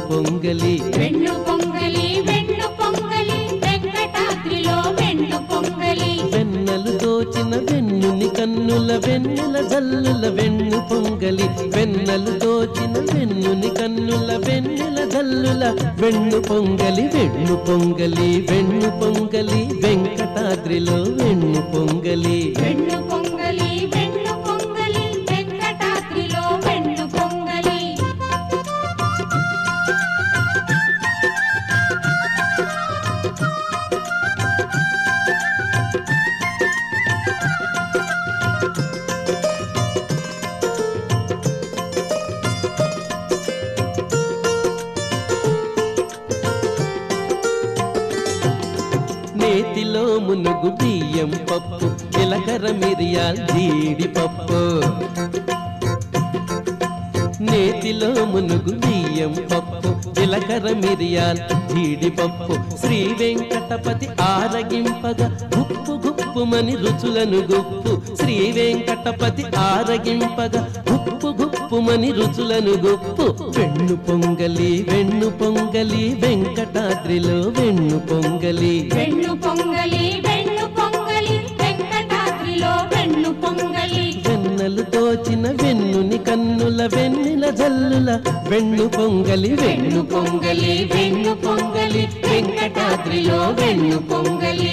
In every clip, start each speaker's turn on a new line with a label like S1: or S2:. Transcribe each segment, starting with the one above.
S1: పొంగలి
S2: వెన్ను పొంగలి వెన్ను పొంగలి వెంకటాద్రిలో వెన్ను పొంగలి
S1: వెన్నెలు దోచిన వెన్నుని కన్నుల వెన్నెల జల్లుల వెన్ను పొంగలి వెన్నెలు దోచిన వెన్నుని కన్నుల వెన్నెల జల్లుల వెన్ను పొంగలి వెన్ను పొంగలి వెన్ను పొంగలి వెంకటాద్రిలో వెన్ను పొంగలి
S2: వెన్ను పొంగలి వెన్ను పొంగలి వెంకటాద్రిలో వెన్ను పొంగలి
S1: నేతిలో మునుగు బియ్యం పప్పు జీలకర్ర మిరియాల్ జీడిపప్పు నేతిలో మునుగు బియ్యం పప్పు జీలకర్ర మిరియాల్ జీడిపప్పు శ్రీ వెంకటపతి ఆరగింపగా గుప్పు గుప్పుమని రుచులను గుప్పు శ్రీ వెంకటపతి ఆరగింపగా గుప్పు గుప్పుమని రుచులను గుప్పు వెన్ను పొంగలి వెన్ను పొంగలి వెంకటాద్రిలో వెన్ను పొంగలి
S2: వెన్ను పొంగలి వెన్ను పొంగలి వెంకటాద్రిలో వెన్ను పొంగలి
S1: వెన్నెలు దోచిన వెన్నుని కన్నుల వెన్నెల జల్లుల వెన్ను పొంగలి వెన్ను పొంగలి వెన్ను పొంగలి వెంకటాద్రిలో వెన్ను పొంగలి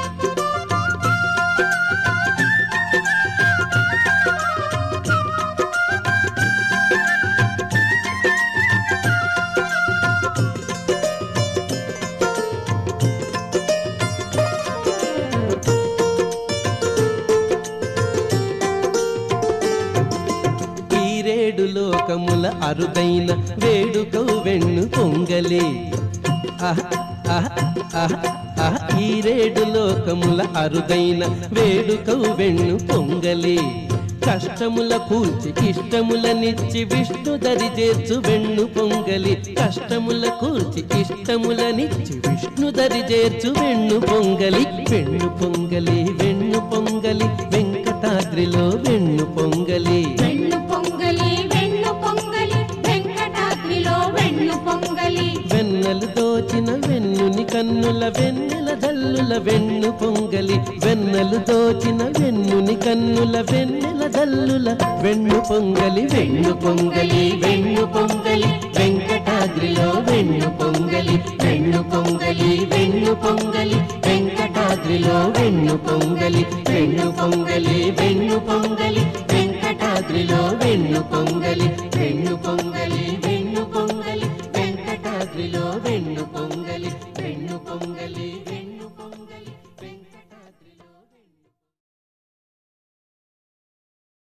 S1: ఈరేడు లోకముల అరుదైన వేడుకవు వెన్ను పొంగలి ఆహ్, ఆహ్, ఆహ్, ఆహ్. ఈరేడు లోకముల అరుదైన వేడుకవు వెన్ను పొంగలి కష్టముల కూల్చి ఇష్టములనిచ్చి విష్ణు దరి చేర్చు వెన్ను పొంగలి కష్టముల కూల్చి ఇష్టములనిచ్చి విష్ణు దరి చేర్చు వెన్ను పొంగలి వెన్ను పొంగలి వెన్ను పొంగలి వెంకటాద్రిలో వెన్ను పొంగలి
S2: వెన్ను పొంగలి వెన్ను పొంగలి వెంకటాద్రిలో వెన్ను పొంగలి
S1: వెన్నెలు దోచిన వెన్నుని కన్నుల వెన్నెల జల్లుల వెన్ను పొంగలి వెన్నెలు దోచిన వెన్నుని కన్నుల వెన్నెల జల్లుల వెన్ను పొంగలి వెన్ను పొంగలి వెన్ను పొంగలి వెంకటాద్రిలో వెన్ను పొంగలి వెన్ను పొంగలి వెన్ను పొంగలి వెంకటాద్రిలో వెన్ను పొంగలి వెన్ను పొంగలి వెన్ను పొంగలి వెంకటాద్రిలో వెన్ను పొంగలి వెన్ను పొంగలి వెన్ను పొంగలి వెంకటాద్రిలో వెన్ను పొంగలి